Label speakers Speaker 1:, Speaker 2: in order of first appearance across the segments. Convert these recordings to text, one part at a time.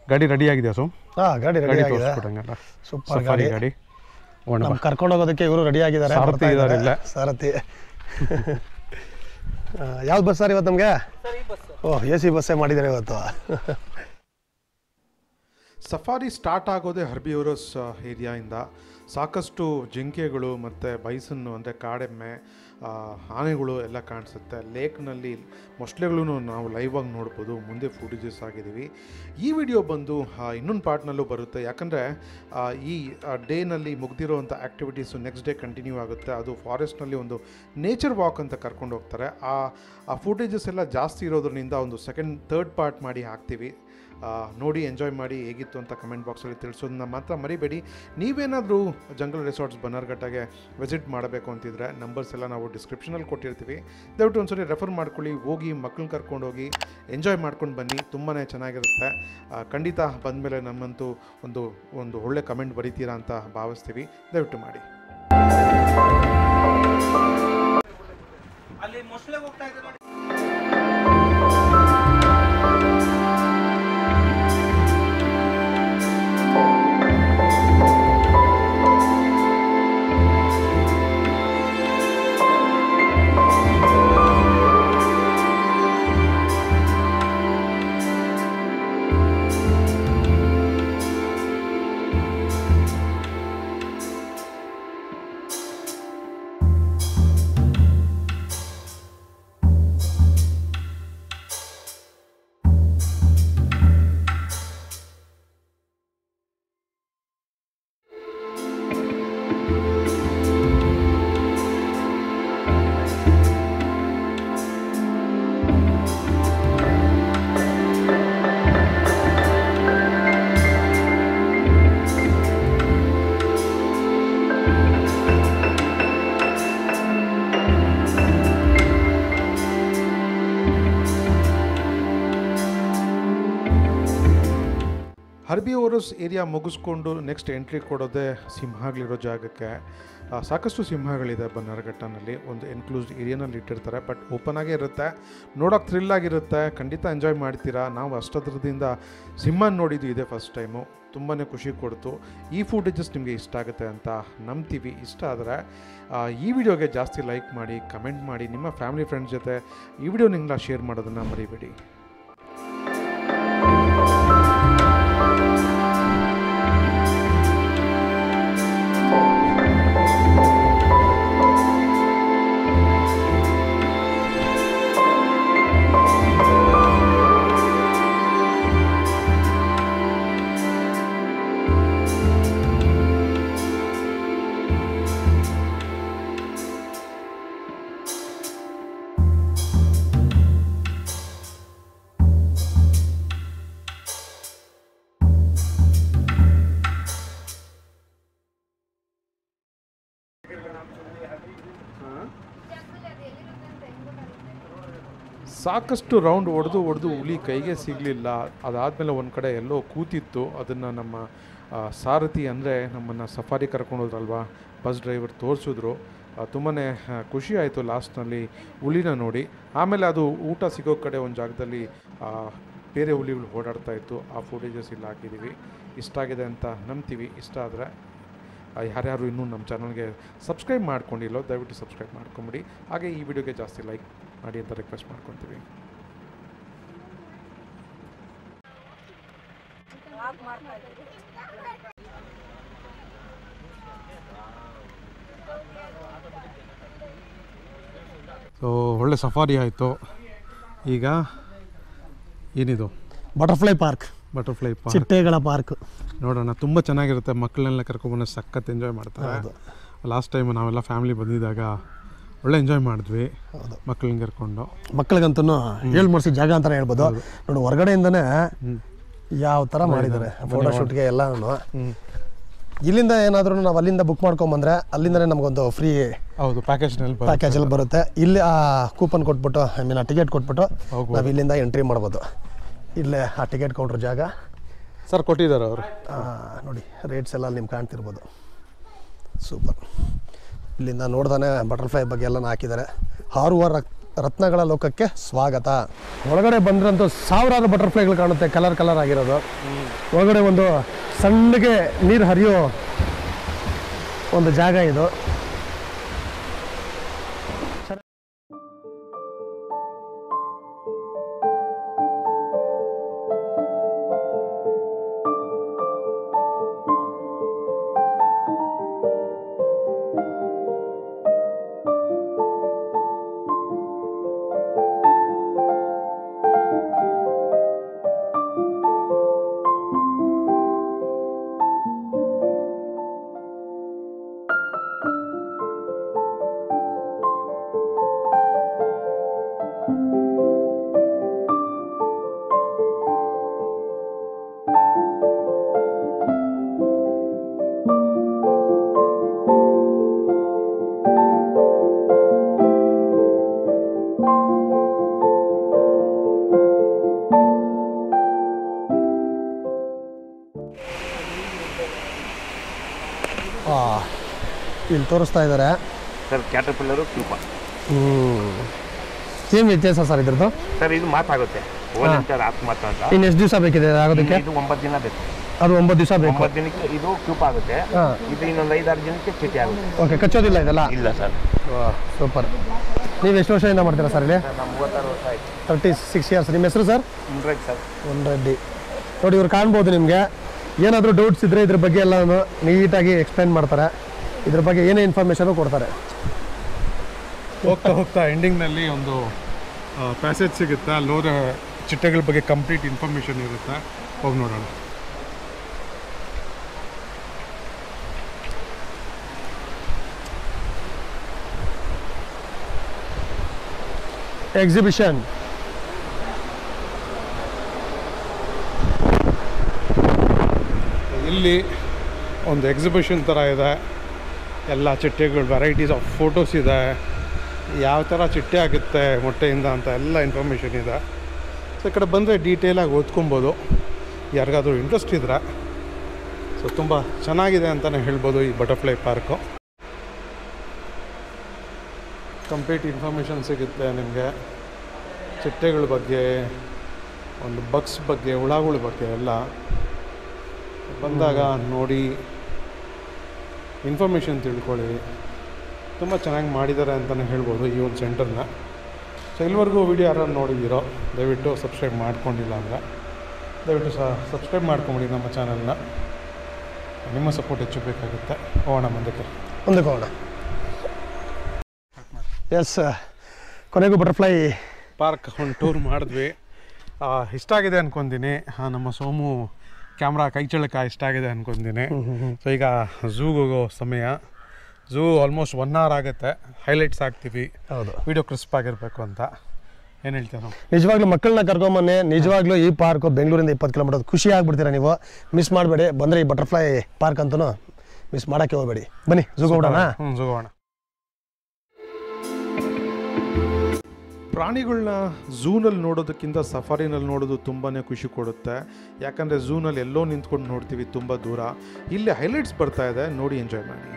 Speaker 1: ಗಾಡಿ ರೆಡಿ ಆಗಿದೆಯಾ ಸೊ
Speaker 2: ಹಾಂ ಗಾಡಿ ರೆಡಿ
Speaker 1: ಗಾಡಿ
Speaker 2: ಆಗಿದೆ
Speaker 1: ತೋರಿಸ್ಬಿಟ್ಟಂಗಲ್ಲ
Speaker 2: ಸೂಪರ್
Speaker 1: ಸಫಾರಿ
Speaker 2: ಗಾಡಿ
Speaker 1: ಗಾಡಿ ಒಣ
Speaker 2: ನಮ್ ಕರ್ಕೊಂಡು ಹೋಗೋದಕ್ಕೆ ಇವರು ರೆಡಿ ಆಗಿದ್ದಾರೆ
Speaker 1: ಸಾರಥಿ
Speaker 2: ಬರ್ತಾ
Speaker 1: ಇದಾರೆ
Speaker 2: ಇದ್ದಾರೆ. ಸಾರಥಿ ಯಾವ್ದು ಬಸ್ ಸರ್ ಇವತ್ತು ನಮಗೆ ಓಹ್ ಎ ಸಿ ಬಸ್ಸೇ ಮಾಡಿದ್ದಾರೆ ಇವತ್ತು
Speaker 3: ಸಫಾರಿ ಸ್ಟಾರ್ಟ್ ಆಗೋದೇ ಹರ್ಬಿಯೂರಸ್ ಏರಿಯಾಯಿಂದ ಸಾಕಷ್ಟು ಜಿಂಕೆಗಳು ಮತ್ತು ಬೈಸನ್ನು ಅಂದರೆ ಕಾಡೆಮ್ಮೆ ಆ, ಆನೆಗಳು ಎಲ್ಲ ಕಾಣಿಸುತ್ತೆ ಲೇಕ್ನಲ್ಲಿ ಮೊಸಳೆಗಳೂ ನಾವು ಲೈವಾಗಿ ನೋಡ್ಬೋದು ಮುಂದೆ ಫುಟೇಜಸ್ ಆಗಿದ್ದೀವಿ ಈ ವಿಡಿಯೋ ಬಂದು ಇನ್ನೊಂದು ಪಾರ್ಟ್ನಲ್ಲೂ ಬರುತ್ತೆ ಯಾಕಂದರೆ ಈ ಡೇನಲ್ಲಿ ಮುಗ್ದಿರೋವಂಥ ಆ್ಯಕ್ಟಿವಿಟೀಸು ನೆಕ್ಸ್ಟ್ ಡೇ ಕಂಟಿನ್ಯೂ ಆಗುತ್ತೆ ಅದು ಫಾರೆಸ್ಟ್ನಲ್ಲಿ ಒಂದು ನೇಚರ್ ವಾಕ್ ಅಂತ ಕರ್ಕೊಂಡು ಹೋಗ್ತಾರೆ ಆ ಆ ಫುಟೇಜಸ್ ಎಲ್ಲ ಜಾಸ್ತಿ ಇರೋದ್ರಿಂದ ಒಂದು ಸೆಕೆಂಡ್ ಥರ್ಡ್ ಪಾರ್ಟ್ ಮಾಡಿ ಹಾಕ್ತೀವಿ ಆ, ನೋಡಿ ಎಂಜಾಯ್ ಮಾಡಿ ಹೇಗಿತ್ತು ಅಂತ ಕಮೆಂಟ್ ಬಾಕ್ಸಲ್ಲಿ ತಿಳಿಸೋದನ್ನ ಮಾತ್ರ ಮರಿಬೇಡಿ ನೀವೇನಾದರೂ ಜಂಗಲ್ ರೆಸಾರ್ಟ್ಸ್ ಬನ್ನರ್ಘಟ್ಟಗೆ ವಿಸಿಟ್ ಮಾಡಬೇಕು ಅಂತಿದ್ರೆ ನಂಬರ್ಸ್ ಎಲ್ಲ ನಾವು ಡಿಸ್ಕ್ರಿಪ್ಷನಲ್ಲಿ ಕೊಟ್ಟಿರ್ತೀವಿ ದಯವಿಟ್ಟು ಒಂದ್ಸರಿ ರೆಫರ್ ಮಾಡ್ಕೊಳ್ಳಿ ಹೋಗಿ ಮಕ್ಕಳನ್ನ ಕರ್ಕೊಂಡು ಹೋಗಿ ಎಂಜಾಯ್ ಮಾಡ್ಕೊಂಡು ಬನ್ನಿ ತುಂಬಾ ಚೆನ್ನಾಗಿರುತ್ತೆ ಆ, ಖಂಡಿತ ಬಂದಮೇಲೆ ನಮ್ಮಂತೂ ಒಂದು ಒಂದು ಒಳ್ಳೆ ಕಮೆಂಟ್ ಬರೀತೀರಾ ಅಂತ ಭಾವಿಸ್ತೀವಿ ದಯವಿಟ್ಟು ಮಾಡಿ
Speaker 4: ಅಲ್ಲಿ ಮೊಸಳೆ ಹೋಗ್ತಾ ಇದೆ ನೋಡಿ
Speaker 3: ಹರ್ಬಿಯೋರಸ್ ಏರಿಯಾ ಮುಗಿಸ್ಕೊಂಡು ನೆಕ್ಸ್ಟ್ ಎಂಟ್ರಿ ಕೊಡೋದೇ ಸಿಂಹಗಳಿರೋ ಜಾಗಕ್ಕೆ ಆ, ಸಾಕಷ್ಟು ಸಿಂಹಗಳಿದೆ ಬನ್ನರಘಟ್ಟನಲ್ಲಿ ಒಂದು ಎನ್ಕ್ಲೂಸ್ಡ್ ಏರಿಯಾನಲ್ಲಿ ಇಟ್ಟಿರ್ತಾರೆ ಬಟ್ ಓಪನ್ ಆಗೇ ಇರುತ್ತೆ ನೋಡೋಕೆ ಥ್ರಿಲ್ ಆಗಿರುತ್ತೆ ಖಂಡಿತ ಎಂಜಾಯ್ ಮಾಡ್ತೀರಾ ನಾವು ಅಷ್ಟದ್ರದಿಂದ ಸಿಂಹ ನೋಡಿದ್ದು ಇದೆ ಫಸ್ಟ್ ಟೈಮು ತುಂಬಾ ಖುಷಿ ಕೊಡ್ತು ಈ ಫುಟೇಜಸ್ ನಿಮಗೆ ಇಷ್ಟ ಆಗುತ್ತೆ ಅಂತ ನಂಬ್ತೀವಿ ಇಷ್ಟ ಆದರೆ ಈ ವಿಡಿಯೋಗೆ ಜಾಸ್ತಿ ಲೈಕ್ ಮಾಡಿ ಕಮೆಂಟ್ ಮಾಡಿ ನಿಮ್ಮ ಫ್ಯಾಮಿಲಿ ಫ್ರೆಂಡ್ಸ್ ಜೊತೆ ಈ ವಿಡಿಯೋ ನಿಮ್ಮನ್ನ ಶೇರ್ ಮಾಡೋದನ್ನು ಮರಿಬೇಡಿ ಸಾಕಷ್ಟು ರೌಂಡ್ ಹೊಡೆದು ಹೊಡೆದು ಹುಲಿ ಕೈಗೆ ಸಿಗಲಿಲ್ಲ ಅದಾದಮೇಲೆ ಒಂದು ಕಡೆ ಎಲ್ಲೋ ಕೂತಿತ್ತು ಅದನ್ನು ನಮ್ಮ ಆ, ಸಾರಥಿ ಅಂದರೆ ನಮ್ಮನ್ನು ಸಫಾರಿ ಕರ್ಕೊಂಡೋದ್ರಲ್ವಾ ಬಸ್ ಡ್ರೈವರ್ ತೋರಿಸಿದ್ರು ತುಂಬಾ ಖುಷಿ ಆಯಿತು ಲಾಸ್ಟ್ನಲ್ಲಿ ಹುಲಿನ ನೋಡಿ ಆಮೇಲೆ ಅದು ಊಟ ಸಿಗೋ ಕಡೆ ಒಂದು ಜಾಗದಲ್ಲಿ ಆ, ಬೇರೆ ಹುಲಿಗಳು ಓಡಾಡ್ತಾ ಇತ್ತು ಆ ಫುಟೇಜಸ್ ಇಲ್ಲಿ ಹಾಕಿದ್ದೀವಿ ಇಷ್ಟ ಆಗಿದೆ ಅಂತ ನಂಬ್ತೀವಿ ಇಷ್ಟ ಆದರೆ ಯಾರ್ಯಾರು ಇನ್ನೂ ನಮ್ಮ ಚಾನಲ್ಗೆ ಸಬ್ಸ್ಕ್ರೈಬ್ ಮಾಡ್ಕೊಂಡಿಲ್ಲೋ ದಯವಿಟ್ಟು ಸಬ್ಸ್ಕ್ರೈಬ್ ಮಾಡ್ಕೊಂಬಿಡಿ ಹಾಗೆ ಈ ವಿಡಿಯೋಗೆ ಜಾಸ್ತಿ ಲೈಕ್ ಮಾಡಿ ಅಂತ ರಿಕ್ವೆಸ್ಟ್ ಮಾಡ್ಕೊತೀವಿ
Speaker 1: ಸೊ ಒಳ್ಳೆ ಸಫಾರಿ ಆಯಿತು ಈಗ ಏನಿದು
Speaker 2: ಬಟರ್ಫ್ಲೈ ಪಾರ್ಕ್
Speaker 1: ಬಟರ್ಫ್ಲೈ ಪಾರ್ಕ್
Speaker 2: ಚಿಟ್ಟೆಗಳ ಪಾರ್ಕ್
Speaker 1: ನೋಡೋಣ ತುಂಬ ಚೆನ್ನಾಗಿರುತ್ತೆ ಮಕ್ಕಳನ್ನೆಲ್ಲ ಕರ್ಕೊಂಡ್ಬಂದು ಸಖತ್ ಎಂಜಾಯ್ ಮಾಡ್ತಾರೆ
Speaker 2: ಹೌದು.
Speaker 1: ಲಾಸ್ಟ್ ಟೈಮ್ ನಾವೆಲ್ಲ ಫ್ಯಾಮಿಲಿ ಬಂದಿದ್ದಾಗ ಒಳ್ಳೆ ಎಂಜಾಯ್ ಮಾಡಿದ್ವಿ
Speaker 2: ಹೌದು.
Speaker 1: ಮಕ್ಕಳನ್ನ ಕರ್ಕೊಂಡು
Speaker 2: ಮಕ್ಕಳಿಗಂತೂ ಹೇಳ್ ಮಾಡಿಸಿ ಜಾಗ ಅಂತಾನೆ ಹೇಳ್ಬೋದು ನೋಡಿ ಹೊರಗಡೆಯಿಂದನೇ ಯಾವ ಥರ ಮಾಡಿದ್ದಾರೆ ಫೋಟೋಶೂಟ್ಗೆ ಎಲ್ಲ ಇಲ್ಲಿಂದ ಏನಾದ್ರೂ ನಾವು ಅಲ್ಲಿಂದ ಬುಕ್ ಮಾಡ್ಕೊಂಬಂದ್ರೆ ಅಲ್ಲಿಂದನೇ ನಮಗೊಂದು ಫ್ರೀ
Speaker 1: ಹೌದು ಪ್ಯಾಕೇಜ್ನಲ್ಲಿ ಬರುತ್ತೆ
Speaker 2: ಪ್ಯಾಕೇಜಲ್ಲಿ ಬರುತ್ತೆ ಇಲ್ಲಿ ಆ ಕೂಪನ್ ಕೊಟ್ಬಿಟ್ಟು ಐ ಮೀನ್ ಆ ಟಿಕೆಟ್ ಕೊಟ್ಬಿಟ್ಟು
Speaker 1: ಹೋಗ್ಬೋದು.
Speaker 2: ನಾವು ಇಲ್ಲಿಂದ ಎಂಟ್ರಿ ಮಾಡ್ಬೋದು ಇಲ್ಲೇ ಆ ಟಿಕೆಟ್ ಕೌಂಟ್ರ್ ಜಾಗ
Speaker 1: ಸರ್ ಕೊಟ್ಟಿದ್ದಾರೆ ಅವರು
Speaker 2: ಆ, ನೋಡಿ ರೇಟ್ಸ್ ಎಲ್ಲ ನಿಮ್ಗೆ ಕಾಣ್ತಿರ್ಬೋದು ಸೂಪರ್ ಇಲ್ಲಿಂದ ನೋಡ್ದಾನೆ ಬಟರ್ಫ್ಲೈ ಬಗ್ಗೆ ಎಲ್ಲ ಹಾಕಿದ್ದಾರೆ ಹಾರುವ ರಕ್ ರತ್ನಗಳ ಲೋಕಕ್ಕೆ ಸ್ವಾಗತ ಒಳಗಡೆ ಬಂದ್ರಂತೂ ಸಾವಿರಾರು ಬಟರ್ಫ್ಲೈಗಳು ಕಾಣುತ್ತೆ ಕಲರ್ ಕಲರ್ ಆಗಿರೋದು ಒಳಗಡೆ ಒಂದು ಸಣ್ಣಗೆ ನೀರು ಹರಿಯೋ ಒಂದು ಜಾಗ ಇದು ಆ, ಇಲ್ಲಿ ತೋರಿಸ್ತಾ ಇದ್ದಾರೆ
Speaker 4: ಸರ್ ಕ್ಯಾಟರ್ಪಿಲ್ಲರು ಕ್ಯೂಪ
Speaker 2: ಏನು ವ್ಯತ್ಯಾಸ ಸರ್ ಇದ್ರದ್ದು
Speaker 4: ಸರ್ ಇದು ಮಾತಾಗುತ್ತೆ ಒಂದ್ ಆತ್ ಮಾತು ಅಂತ
Speaker 2: ಇನ್ನು ಎಷ್ಟು ದಿವಸ ಬೇಕಿದೆ ಆಗೋದಕ್ಕೆ
Speaker 4: ಇದು ಒಂಬತ್ತು ದಿನ ಬೇಕು
Speaker 2: ಅದು ಒಂಬತ್ತು ದಿವಸ ಬೇಕು
Speaker 4: ಒಂಬತ್ತು ದಿನಕ್ಕೆ ಇದು ಕ್ಯೂಪ್ ಆಗುತ್ತೆ
Speaker 2: ಹಾಂ
Speaker 4: ಇದು ಇನ್ನೊಂದು ಐದಾರು ದಿನಕ್ಕೆ ಚಿಟಿ ಆಗುತ್ತೆ
Speaker 2: ಓಕೆ ಕಚ್ಚೋದಿಲ್ಲ ಇದೆಲ್ಲ
Speaker 4: ಇಲ್ಲ ಸರ್
Speaker 2: ಸೂಪರ್ ನೀವು ಎಷ್ಟು ವರ್ಷದಿಂದ ಮಾಡ್ತೀರಾ ಸರ್ ಇಲ್ಲಿ
Speaker 4: ಸರ್ ನಮ್ಮ ಮೂವತ್ತಾರು ವರ್ಷ ಆಯ್ತು
Speaker 2: ತರ್ಟಿ ಸಿಕ್ಸ್ ಇಯರ್ಸ್ ನಿಮ್ಮ ಹೆಸರು ಸರ್
Speaker 4: ಹಂಡ್ರೆಡ್ ಸರ್
Speaker 2: ಒನ್ ರೆಡ್ಡಿ ನೋಡಿ ಇವ್ರು ಕಾಣ್ಬೋದು ನಿಮಗೆ ಏನಾದರೂ ಡೌಟ್ಸ್ ಇದ್ದರೆ ಇದ್ರ ಬಗ್ಗೆ ಎಲ್ಲನೂ ನೀಟಾಗಿ ಎಕ್ಸ್ಪ್ಲೈನ್ ಮಾಡ್ತಾರೆ ಇದ್ರ ಬಗ್ಗೆ ಏನೇ ಇನ್ಫಾರ್ಮೇಷನು ಕೊಡ್ತಾರೆ
Speaker 1: ಹೋಗ್ತಾ ಹೋಗ್ತಾ ಎಂಡಿಂಗ್ನಲ್ಲಿ ಒಂದು ಪ್ಯಾಸೇಜ್ ಸಿಗುತ್ತೆ ಅಲ್ಲಿ ಹೋದ ಚಿಟ್ಟೆಗಳ ಬಗ್ಗೆ ಕಂಪ್ಲೀಟ್ ಇನ್ಫಾರ್ಮೇಷನ್ ಇರುತ್ತೆ ಹೋಗಿ ನೋಡೋಣ
Speaker 2: ಎಕ್ಸಿಬಿಷನ್
Speaker 1: ಇಲ್ಲಿ ಒಂದು ಎಕ್ಸಿಬಿಷನ್ ಥರ ಇದೆ ಎಲ್ಲ ಚಿಟ್ಟೆಗಳು ವೆರೈಟೀಸ್ ಆಫ್ ಫೋಟೋಸ್ ಇದೆ ಯಾವ ಥರ ಚಿಟ್ಟೆ ಆಗುತ್ತೆ ಮೊಟ್ಟೆಯಿಂದ ಅಂತ ಎಲ್ಲ ಇನ್ಫಾರ್ಮೇಷನ್ ಇದೆ ಸೊ ಈ ಕಡೆ ಬಂದರೆ ಡೀಟೇಲಾಗಿ ಓದ್ಕೊಬೋದು ಯಾರಿಗಾದ್ರೂ ಇಂಟ್ರೆಸ್ಟ್ ಇದ್ರೆ ಸೊ ತುಂಬ ಚೆನ್ನಾಗಿದೆ ಅಂತಲೇ ಹೇಳ್ಬೋದು ಈ ಬಟರ್ಫ್ಲೈ ಪಾರ್ಕು ಕಂಪ್ಲೀಟ್ ಇನ್ಫಾರ್ಮೇಷನ್ ಸಿಗುತ್ತೆ ನಿಮಗೆ ಚಿಟ್ಟೆಗಳ ಬಗ್ಗೆ ಒಂದು ಬಗ್ಸ್ ಬಗ್ಗೆ ಹುಳಗಳ ಬಗ್ಗೆ ಎಲ್ಲ ಬಂದಾಗ ನೋಡಿ ಇನ್ಫಾರ್ಮೇಷನ್ ತಿಳ್ಕೊಳ್ಳಿ ತುಂಬ ಚೆನ್ನಾಗಿ ಮಾಡಿದ್ದಾರೆ ಅಂತಲೇ ಹೇಳ್ಬೋದು ಈ ಒಂದು ಸೆಂಟರ್ನ ಸೊ ಇಲ್ಲಿವರೆಗೂ ವೀಡಿಯೋ ಯಾರು ನೋಡಿದ್ದೀರೋ ದಯವಿಟ್ಟು ಸಬ್ಸ್ಕ್ರೈಬ್ ಮಾಡ್ಕೊಂಡಿಲ್ಲ ಅಂದರೆ ದಯವಿಟ್ಟು ಸಹ ಸಬ್ಸ್ಕ್ರೈಬ್ ಮಾಡ್ಕೊಂಬಿಡಿ ನಮ್ಮ ಚಾನಲ್ನ ನಿಮ್ಮ ಸಪೋರ್ಟ್ ಹೆಚ್ಚು ಬೇಕಾಗುತ್ತೆ ಹೋಗೋಣ ಮುಂದಕ್ಕೆ
Speaker 2: ಮುಂದಕ್ಕೆ ಹೋಗೋಣ ಎಸ್ ಕೊನೆಗೂ ಬಟರ್ಫ್ಲೈ
Speaker 1: ಪಾರ್ಕ್ ಒಂದು ಟೂರ್ ಮಾಡಿದ್ವಿ ಆ, ಇಷ್ಟ ಆಗಿದೆ ಅನ್ಕೊಂತೀನಿ ಆ, ನಮ್ಮ ಸೋಮು ಕ್ಯಾಮ್ರಾ ಕೈ ಚಳಕ ಇಷ್ಟ ಆಗಿದೆ ಅನ್ಕೊಂತೀನಿ ಸೊ ಈಗ ಝೂಗೆ ಹೋಗೋ ಸಮಯ ಝೂ ಆಲ್ಮೋಸ್ಟ್ ಒನ್ ಅವರ್ ಆಗುತ್ತೆ ಹೈಲೈಟ್ಸ್ ಹಾಕ್ತೀವಿ
Speaker 2: ಹೌದು
Speaker 1: ವಿಡಿಯೋ ಕ್ರಿಸ್ಪ್ ಆಗಿರಬೇಕು ಅಂತ ಏನು ಹೇಳ್ತೀರಾ ನಾವು
Speaker 2: ನಿಜವಾಗ್ಲೂ ಮಕ್ಕಳನ್ನ ಕರ್ಕೊಂಬನ್ನಿ ನಿಜವಾಗ್ಲೂ ಈ ಪಾರ್ಕು ಬೆಂಗಳೂರಿಂದ ಇಪ್ಪತ್ತು ಕಿಲೋಮೀಟರ್ ಖುಷಿ ಆಗ್ಬಿಡ್ತೀರಾ ನೀವು ಮಿಸ್ ಮಾಡಬೇಡಿ ಬಂದರೆ ಈ ಬಟರ್ಫ್ಲೈ ಪಾರ್ಕ್ ಅಂತೂ ಮಿಸ್ ಮಾಡೋಕ್ಕೆ ಹೋಗಬೇಡಿ ಬನ್ನಿ ಝೂಗೆ ಹೋಗೋಣ
Speaker 1: ಹ್ಞೂ ಝೂ ಹೋಗೋಣ
Speaker 3: ಪ್ರಾಣಿಗಳನ್ನ ಝೂನಲ್ಲಿ ನೋಡೋದಕ್ಕಿಂತ ಸಫಾರಿನಲ್ಲಿ ನೋಡೋದು ತುಂಬಾ ಖುಷಿ ಕೊಡುತ್ತೆ ಯಾಕಂದರೆ ಝೂನಲ್ಲಿ ಎಲ್ಲೋ ನಿಂತ್ಕೊಂಡು ನೋಡ್ತೀವಿ ತುಂಬ ದೂರ ಇಲ್ಲಿ ಹೈಲೈಟ್ಸ್ ಬರ್ತಾ ಇದೆ ನೋಡಿ ಎಂಜಾಯ್ ಮಾಡಿ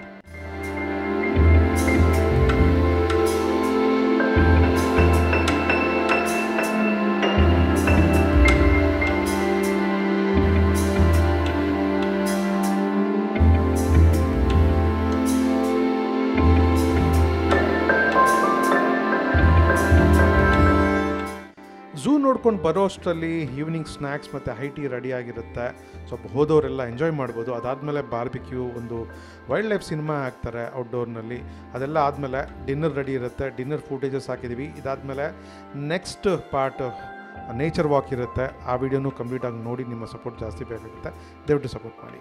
Speaker 3: ಝೂ ನೋಡ್ಕೊಂಡು ಬರೋ ಅಷ್ಟರಲ್ಲಿ ಈವ್ನಿಂಗ್ ಸ್ನ್ಯಾಕ್ಸ್ ಮತ್ತು ಹೈ ಟೀ ರೆಡಿ ಆಗಿರುತ್ತೆ ಸ್ವಲ್ಪ ಹೋದವರೆಲ್ಲ ಎಂಜಾಯ್ ಮಾಡ್ಬೋದು ಅದಾದಮೇಲೆ ಬಾರ್ಬಿಕ್ಯೂ ಒಂದು ವೈಲ್ಡ್ ಲೈಫ್ ಸಿನಿಮಾ ಹಾಕ್ತಾರೆ ಔಟ್ಡೋರ್ನಲ್ಲಿ ಅದೆಲ್ಲ ಆದಮೇಲೆ ಡಿನ್ನರ್ ರೆಡಿ ಇರುತ್ತೆ ಡಿನ್ನರ್ ಫುಟೇಜಸ್ ಹಾಕಿದ್ದೀವಿ ಇದಾದಮೇಲೆ ನೆಕ್ಸ್ಟ್ ಪಾರ್ಟ್ ನೇಚರ್ ವಾಕ್ ಇರುತ್ತೆ ಆ ವಿಡಿಯೋನು ಕಂಪ್ಲೀಟಾಗಿ ನೋಡಿ ನಿಮ್ಮ ಸಪೋರ್ಟ್ ಜಾಸ್ತಿ ಬೇಕಾಗುತ್ತೆ ದಯವಿಟ್ಟು ಸಪೋರ್ಟ್ ಮಾಡಿ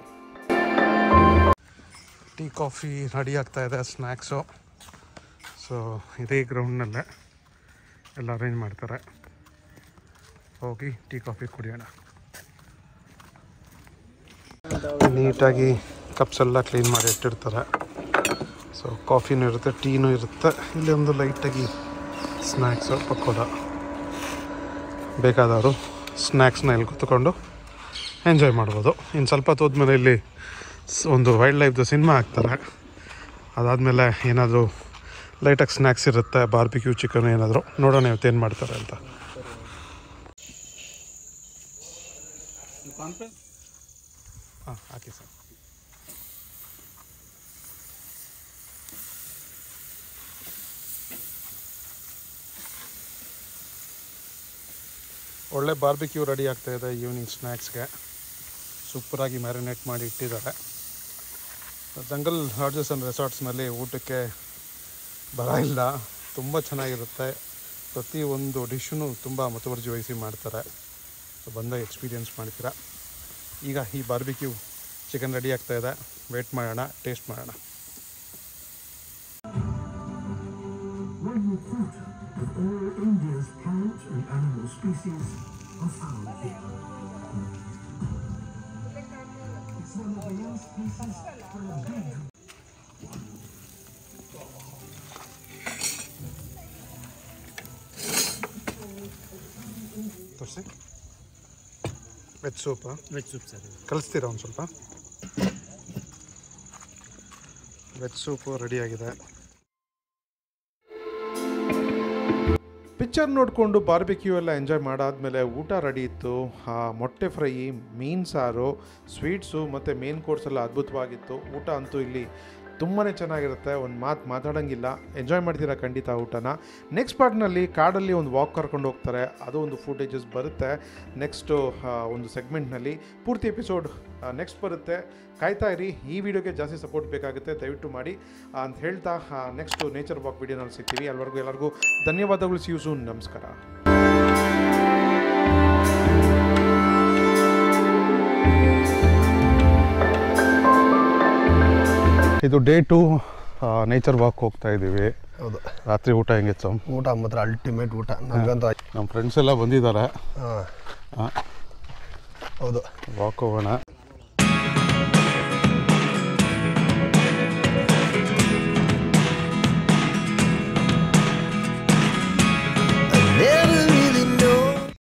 Speaker 1: ಟೀ ಕಾಫಿ ರೆಡಿ ಆಗ್ತಾ ಇದೆ ಸ್ನ್ಯಾಕ್ಸು ಸೊ ಇದೇ ಗ್ರೌಂಡ್ನಲ್ಲೇ ಎಲ್ಲ ಅರೇಂಜ್ ಮಾಡ್ತಾರೆ ಹೋಗಿ ಟೀ ಕಾಫಿ ಕುಡಿಯೋಣ ನೀಟಾಗಿ ಕಪ್ಸ್ ಎಲ್ಲ ಕ್ಲೀನ್ ಮಾಡಿ ಇಟ್ಟಿರ್ತಾರೆ ಸೊ ಕಾಫಿನೂ ಇರುತ್ತೆ ಟೀನೂ ಇರುತ್ತೆ ಇಲ್ಲಿ ಒಂದು ಲೈಟಾಗಿ ಸ್ನ್ಯಾಕ್ಸು ಪಕ್ಕೋಡ ಬೇಕಾದವರು ಸ್ನ್ಯಾಕ್ಸ್ನ ಇಲ್ಲಿ ಕೂತ್ಕೊಂಡು ಎಂಜಾಯ್ ಮಾಡ್ಬೋದು ಇನ್ನು ಸ್ವಲ್ಪ ಹೊತ್ತು ಹೋದ್ಮೇಲೆ ಇಲ್ಲಿ ಸ್- ಒಂದು ವೈಲ್ಡ್ ಲೈಫ್ದು ಸಿನಿಮಾ ಹಾಕ್ತಾರೆ ಅದಾದಮೇಲೆ ಏನಾದರೂ ಲೈಟಾಗಿ ಸ್ನ್ಯಾಕ್ಸ್ ಇರುತ್ತೆ ಬಾರ್ಬಿಕ್ಯೂ ಚಿಕನ್ ಏನಾದರೂ ನೋಡೋಣ ಇವತ್ತು ಏನು ಮಾಡ್ತಾರೆ ಅಂತ ಹಾಂ ಹಾಕಿ ಸರ್ ಒಳ್ಳೆ ಬಾರ್ಬಿಕ್ಯೂ ರೆಡಿ ಆಗ್ತಾ ಇದೆ ಈವ್ನಿಂಗ್ ಸ್ನ್ಯಾಕ್ಸ್ಗೆ ಸೂಪರಾಗಿ ಮ್ಯಾರಿನೇಟ್ ಮಾಡಿ ಇಟ್ಟಿದ್ದಾರೆ ಜಂಗಲ್ ಲಾಡ್ಜಸ್ ಆ್ಯಂಡ್ ರೆಸಾರ್ಟ್ಸ್ನಲ್ಲಿ ಊಟಕ್ಕೆ ಬರ ಇಲ್ಲ ತುಂಬ ಚೆನ್ನಾಗಿರುತ್ತೆ ಪ್ರತಿ ಒಂದು ಡಿಶ್ಶೂ ತುಂಬ ಮುತುವರ್ಜಿ ವಹಿಸಿ ಮಾಡ್ತಾರೆ ಸೊ ಬಂದಾಗ ಎಕ್ಸ್ಪೀರಿಯೆನ್ಸ್ ಮಾಡ್ತೀರಾ ಈಗ ಈ ಬಾರ್ಬಿಕ್ಯೂ ಚಿಕನ್ ರೆಡಿ ಆಗ್ತಾ ಇದೆ ವೇಟ್ ಮಾಡೋಣ ಟೇಸ್ಟ್ ಮಾಡೋಣ
Speaker 5: One quarter of all India's plant and animal species are found here. It's one of the last places where a big
Speaker 1: ತೋರಿಸಿ ವೆಜ್ ಸೂಪಾ
Speaker 6: ವೆಜ್ ಸೂಪ್ ಸರ್
Speaker 1: ಕಲಿಸ್ತೀರಾ ಒಂದು ಸ್ವಲ್ಪ ವೆಜ್ ಸೂಪು ರೆಡಿಯಾಗಿದೆ
Speaker 3: ಪಿಕ್ಚರ್ ನೋಡಿಕೊಂಡು ಬಾರ್ಬಿಕ್ಯೂ ಎಲ್ಲ ಎಂಜಾಯ್ ಮಾಡಾದ್ಮೇಲೆ ಊಟ ರೆಡಿ ಇತ್ತು ಆ, ಮೊಟ್ಟೆ ಫ್ರೈ ಮೀನು ಸಾರು ಸ್ವೀಟ್ಸು ಮತ್ತು ಮೇನ್ ಕೋರ್ಸ್ ಎಲ್ಲ ಅದ್ಭುತವಾಗಿತ್ತು ಊಟ ಅಂತೂ ಇಲ್ಲಿ ತುಂಬಾ ಚೆನ್ನಾಗಿರುತ್ತೆ ಒಂದು ಮಾತು ಮಾತಾಡೋಂಗಿಲ್ಲ ಎಂಜಾಯ್ ಮಾಡ್ತೀರಾ ಖಂಡಿತ ಊಟನ ನೆಕ್ಸ್ಟ್ ಪಾರ್ಟ್ನಲ್ಲಿ ಕಾಡಲ್ಲಿ ಒಂದು ವಾಕ್ ಕರ್ಕೊಂಡು ಹೋಗ್ತಾರೆ ಅದು ಒಂದು ಫುಟೇಜಸ್ ಬರುತ್ತೆ ನೆಕ್ಸ್ಟು ಒಂದು ಸೆಗ್ಮೆಂಟ್ನಲ್ಲಿ ಪೂರ್ತಿ ಎಪಿಸೋಡ್ ನೆಕ್ಸ್ಟ್ ಬರುತ್ತೆ ಕಾಯ್ತಾ ಇರಿ ಈ ವಿಡಿಯೋಗೆ ಜಾಸ್ತಿ ಸಪೋರ್ಟ್ ಬೇಕಾಗುತ್ತೆ ದಯವಿಟ್ಟು ಮಾಡಿ ಆ, ಅಂತ ಹೇಳ್ತಾ ನೆಕ್ಸ್ಟು ನೇಚರ್ ವಾಕ್ ವಿಡಿಯೋನಲ್ಲಿ ಸಿಗ್ತೀವಿ ಅಲ್ಲಿವರೆಗೂ ಎಲ್ಲರಿಗೂ ಧನ್ಯವಾದಗಳು ಸಿ ಯು ಸೂನ್ ನಮಸ್ಕಾರ
Speaker 1: ಇದು ಡೇ ಟು ನೇಚರ್ ವಾಕ್ ಹೋಗ್ತಾ ಇದ್ದೀವಿ
Speaker 2: ಹೌದು
Speaker 1: ರಾತ್ರಿ ಊಟ ಹೆಂಗಿತ್ತು
Speaker 2: ಊಟ ಮಾತ್ರ ಅಲ್ಟಿಮೇಟ್ ಊಟ ನಮಗಂತೂ
Speaker 1: ನಮ್ಮ ಫ್ರೆಂಡ್ಸ್ ಎಲ್ಲ ಬಂದಿದ್ದಾರೆ
Speaker 2: ಹಾಂ ಹೌದು
Speaker 1: ವಾಕ್ ಹೋಗೋಣ